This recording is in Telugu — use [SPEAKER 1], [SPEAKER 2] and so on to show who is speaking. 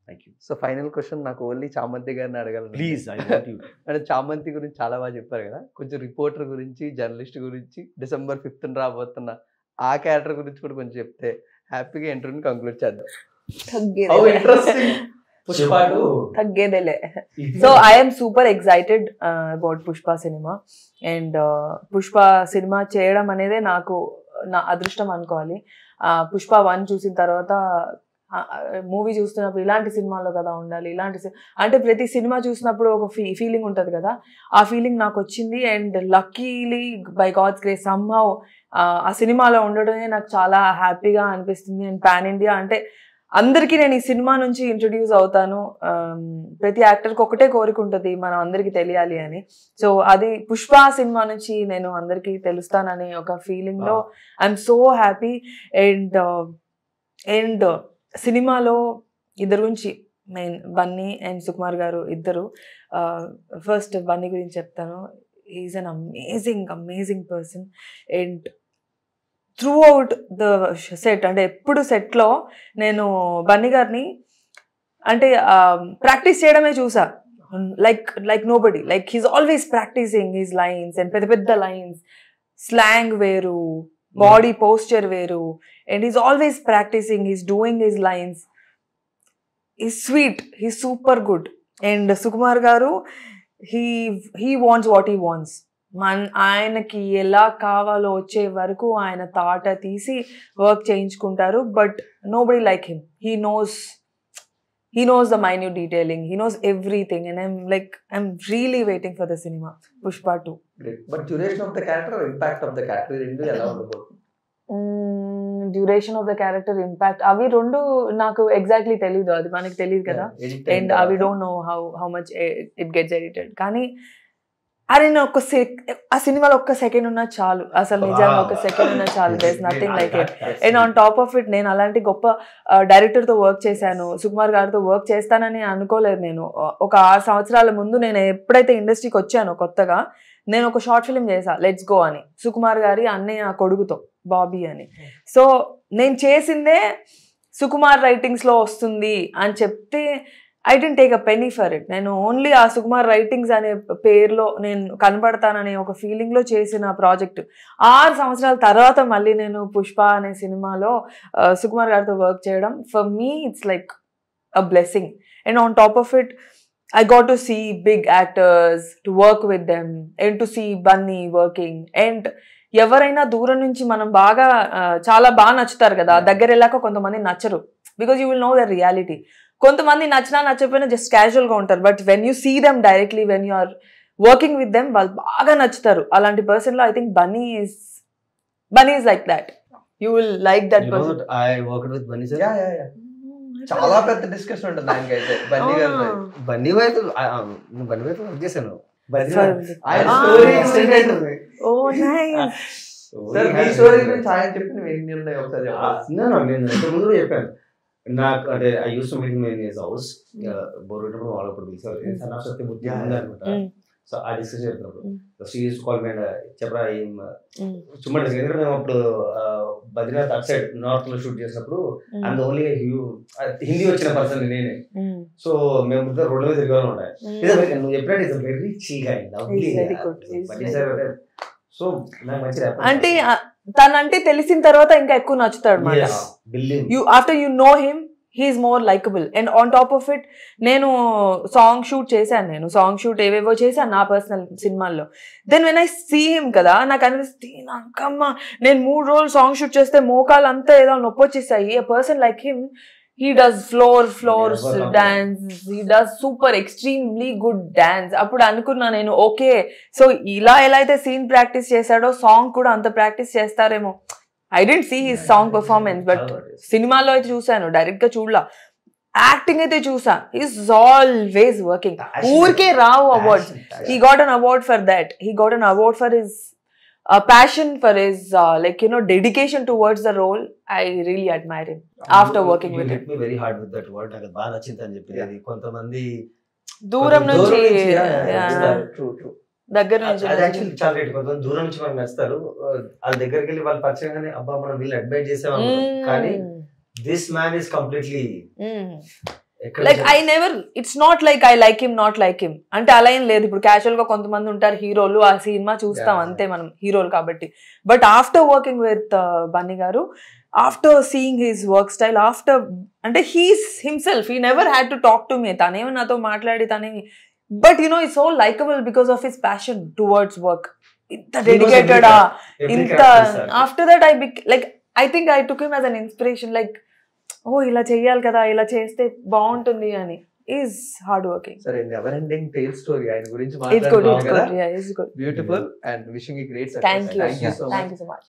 [SPEAKER 1] Thank you
[SPEAKER 2] so final question నాకు ఓన్లీ చామంతి గారిని అడగాలి
[SPEAKER 1] ప్లీజ్ ఐ వాంట్ యూ
[SPEAKER 2] అంటే చామంతి గురించి చాలా బాగా చెప్పారు కదా కొంచెం రిపోర్టర్ గురించి జర్నలిస్ట్ గురించి డిసెంబర్ ఫిఫ్త్ రాబోతున్న ఆ క్యారెక్టర్ గురించి కూడా కొంచెం చెప్తే హ్యాపీగా ఇంటర్వ్యూని కంక్లూడ్ చేద్దాం
[SPEAKER 3] తగ్గేదేలే
[SPEAKER 2] ఇంట్రెస్టింగ్ పుష్ప two.
[SPEAKER 3] తగ్గేదేలే so I'm super excited about Pushpa సినిమా అండ్ పుష్ప సినిమా చేయడం అనేదే నాకు నా అదృష్టం అనుకోవాలి Uh, పుష్ప వన్ చూసిన తర్వాత మూవీ చూస్తున్నప్పుడు ఇలాంటి సినిమాలో కదా ఉండాలి ఇలాంటి సి- అంటే ప్రతి సినిమా చూసినప్పుడు ఒక ఫీ ఫీలింగ్ ఉంటుంది కదా ఆ ఫీలింగ్ నాకు వచ్చింది and luckily by God's grace somehow ఆ సినిమాలో ఉండడమే నాకు చాలా హ్యాపీగా అనిపిస్తుంది అండ్ పాన్ ఇండియా అంటే అందరికీ నేను ఈ సినిమా నుంచి ఇంట్రడ్యూస్ అవుతాను Um, ప్రతి యాక్టర్కి ఒకటే కోరిక ఉంటుంది మనం అందరికీ తెలియాలి అని సో అది పుష్ప సినిమా నుంచి నేను అందరికీ తెలుస్తానని ఒక ఫీలింగ్ లో I'm so happy and and సినిమాలో ఇద్దరు గురించి మెయిన్ బన్నీ అండ్ సుకుమార్ గారు ఇద్దరు ఫస్ట్ బన్నీ గురించి చెప్తాను is an amazing amazing person and throughout the set అంటే ఎప్పుడు సెట్లో నేను బన్నీ గారిని అంటే ప్రాక్టీస్ చేయడమే చూసా like like nobody like he's always practising his lines and పెద్ద పెద్ద లైన్స్ స్లాంగ్ వేరు బాడీ పోస్చర్ వేరు and is always practising he's doing his lines ఈ sweet he super good and Sukumar garu he he wants what he wants మన ఆయనకి ఎలా కావాలో వచ్చే వరకు ఆయన తాట తీసి వర్క్ చేయించుకుంటారు but nobody like him he knows he knows the minute detailing he knows everything and I'm like I'm really waiting for the సినిమా Pushpa two
[SPEAKER 2] but duration of the character impact of the character రెండు ఎలా ఉండబోతుంది
[SPEAKER 3] duration of the character impact అవి రెండు నాకు ఎగ్జాక్ట్లీ తెలీదు అది మనకి తెలియదు కదా అండ్ అవి don't know how how much it gets edited కానీ అరే నేను ఒక్క సెక్ ఆ సినిమాలో ఒక్క సెకండ్ ఉన్నా చాలు అసలు నిజంగా ఒక సెకండ్ ఉన్నా చాలు does nothing like it and on top of it నేను అలాంటి గొప్ప డైరెక్టర్తో వర్క్ చేశాను సుకుమార్ గారితో వర్క్ చేస్తానని అనుకోలేదు నేను ఒక ఆరు సంవత్సరాల ముందు నేను ఎప్పుడైతే ఇండస్ట్రీకి వచ్చానో కొత్తగా నేను ఒక షార్ట్ ఫిల్మ్ చేసా లెట్స్ గో అని సుకుమార్ గారి అన్నయ్య కొడుకుతో బాబీ అని సో నేను చేసిందే సుకుమార్ రైటింగ్స్లో వస్తుంది అని చెప్తే I didn't take a penny for it నేను ఓన్లీ ఆ సుకుమార్ రైటింగ్స్ అనే పేరులో నేను కనబడతాననే ఒక ఫీలింగ్లో చేసిన ప్రాజెక్ట్ ఆరు సంవత్సరాల తర్వాత మళ్ళీ నేను పుష్ప అనే సినిమాలో ఆ, సుకుమార్ గారితో వర్క్ చేయడం for me it's like a blessing and on top of it I got to see big actors to work with them and to see Bunny working and ఎవరైనా దూరం నుంచి మనం బాగా ఆ, చాలా బాగా నచ్చుతారు కదా దగ్గర వెళ్ళాక కొంతమంది నచ్చరు because you will know the reality కొంతమంది నచ్చినా నచ్చకపోయినా జస్ట్ క్యాజువల్గా ఉంటారు but when you see them directly when you are working with them వాళ్ళు బాగా నచ్చుతారు అలాంటి పర్సన్లో I think Bunny is Bunny is like that you will like that person
[SPEAKER 1] I work with Bunny sir
[SPEAKER 2] yeah yeah yeah చాలా పెద్ద డిస్కషన్ ఉంటుంది దానికైతే బన్నీ గారితో
[SPEAKER 1] బన్నీ వైపు బన్నీ వైపు వర్క్ చేశాను బన్నీ
[SPEAKER 2] ఆయన
[SPEAKER 3] Ah.
[SPEAKER 2] స్టోరీ ఎక్స్టెండెడ్ ఉంది
[SPEAKER 3] ఓ నైస్
[SPEAKER 2] సార్ మీ స్టోరీ గురించి ఆయన చెప్పిన ఎన్ని ఉన్నాయి ఒకసారి చెప్పండి.
[SPEAKER 1] నేను నేను ఇంతకుముందు కూడా చెప్పాను నాకు అంటే I use to meet in his house bore పెట్టినప్పుడు వాళ్ళు అప్పుడు పిలిచారు
[SPEAKER 3] Mm.
[SPEAKER 1] సన్నా సత్యమూర్తి
[SPEAKER 2] Yeah.
[SPEAKER 1] ఉందన్నమాట
[SPEAKER 3] Mm.
[SPEAKER 1] సో ఆ డిస్కస్ చెప్తున్నప్పుడు షీ యూస్ కాల్ మీ చెప్పరా ఏం
[SPEAKER 3] Mm.
[SPEAKER 1] చుమ్మా డిస్కస్ ఎందుకంటే మేము అప్పుడు ఆ, బద్రీనాథ్ అట్ సైడ్ నార్త్ లో షూట్ చేసినప్పుడు అండ్ ఓన్లీ హిందీ వచ్చిన పర్సన్ నేనే సో మేము ఇద్దరు రోడ్ల మీద తిరిగాను ఉంటాయి నువ్వు చెప్పినట్టు ఇస్ వెరీ చీగా
[SPEAKER 3] He's very good. He's very
[SPEAKER 1] so నాకు మంచి rap
[SPEAKER 3] అంటే ఆ, తనంటే తెలిసిన తర్వాత ఇంకా ఎక్కువ నచ్చుతాడు అనమాట
[SPEAKER 1] Yes, believe.
[SPEAKER 3] You after you know him he's more likable and on top of it నేను సాంగ్ షూట్ చేశాను నేను సాంగ్ షూట్ ఏవేవో చేశాను నా పర్సనల్ సినిమాల్లో then when I see him కదా నాకు అనిపిస్తుంది నాకమ్మ నేను మూడు రోజులు సాంగ్ షూట్ చేస్తే మోకాలు అంతా ఏదో నొప్పి వచ్చేసాయి a person like him he does floor floors
[SPEAKER 1] Never complain.
[SPEAKER 3] Dance he does super extremely good dance అప్పుడు అనుకున్నా నేను ఓకే సో ఇలా ఎలా అయితే సీన్ ప్రాక్టీస్ చేశాడో సాంగ్ కూడా అంత ప్రాక్టీస్ చేస్తారేమో I didn't see his song performance but సినిమాలో అయితే చూసాను డైరెక్ట్ గా చూడలా యాక్టింగ్ అయితే చూసా ఈస్ ఆల్వేస్ వర్కింగ్
[SPEAKER 1] Passion.
[SPEAKER 3] ఊరికే రావు awards
[SPEAKER 1] Passion, passion.
[SPEAKER 3] he got an award for that he got an award for his uh, passion for his uh, like you know dedication towards the role i really admire him after
[SPEAKER 1] You-
[SPEAKER 3] working
[SPEAKER 1] you
[SPEAKER 3] with
[SPEAKER 1] hit
[SPEAKER 3] him
[SPEAKER 1] me very hard with that word నాకు బాగా నచ్చింది అని చెప్పి అది కొంతమంది
[SPEAKER 3] దూరం
[SPEAKER 1] కొంచెం
[SPEAKER 3] నుంచి
[SPEAKER 1] దూరం నుంచి, yeah,
[SPEAKER 3] yeah,
[SPEAKER 1] నచ్చుతారు.
[SPEAKER 2] ట్రూ ట్రూ
[SPEAKER 3] దగ్గర నుంచి
[SPEAKER 1] అది యాక్చువల్లీ చాలా రేట్ కొంతమంది దూరం నుంచి మనకు నచ్చుతారు ఆ, వాళ్ళ దగ్గరికి వెళ్ళి వాళ్ళు పరిచయం కానీ అబ్బా మనం వీళ్ళు అడ్మైర్ చేసాం
[SPEAKER 3] Mm.
[SPEAKER 1] కానీ this man is completely
[SPEAKER 3] Mm.
[SPEAKER 1] ఎక్కడ
[SPEAKER 3] like I never it's not like I like him not like him అంటే అలా ఏం లేదు ఇప్పుడు క్యాజువల్ గా కొంతమంది ఉంటారు హీరోలు ఆ సినిమా చూస్తాం
[SPEAKER 2] Yeah.
[SPEAKER 3] అంతే మనం హీరోలు కాబట్టి but after working with Bunny garu after seeing his work style after అంటే he's himself he never had to talk to me తనేమి నాతో మాట్లాడి తనేమి but you know it so likable because of his passion towards work ఇంత
[SPEAKER 1] He knows every
[SPEAKER 3] dedicated
[SPEAKER 1] Every
[SPEAKER 3] ఇంత
[SPEAKER 1] character is, uh,
[SPEAKER 3] after that I బిక్ like I think I took him as an inspiration like oh ఇలా చెయ్యాలి కదా ఇలా చేస్తే బాగుంటుంది అని ఈజ్ హార్డ్ వర్కింగ్
[SPEAKER 2] సరే నెవర్ ఎండింగ్ టేల్ స్టోరీ ఆయన గురించి
[SPEAKER 3] ఇట్స్ గుడ్
[SPEAKER 2] మాట్లాడుతున్నాం
[SPEAKER 3] ఇట్స్
[SPEAKER 2] కదా
[SPEAKER 3] good yeah it's good
[SPEAKER 2] beautiful and wishing ఈ great
[SPEAKER 3] thank you
[SPEAKER 2] thank you so much
[SPEAKER 3] thank you so much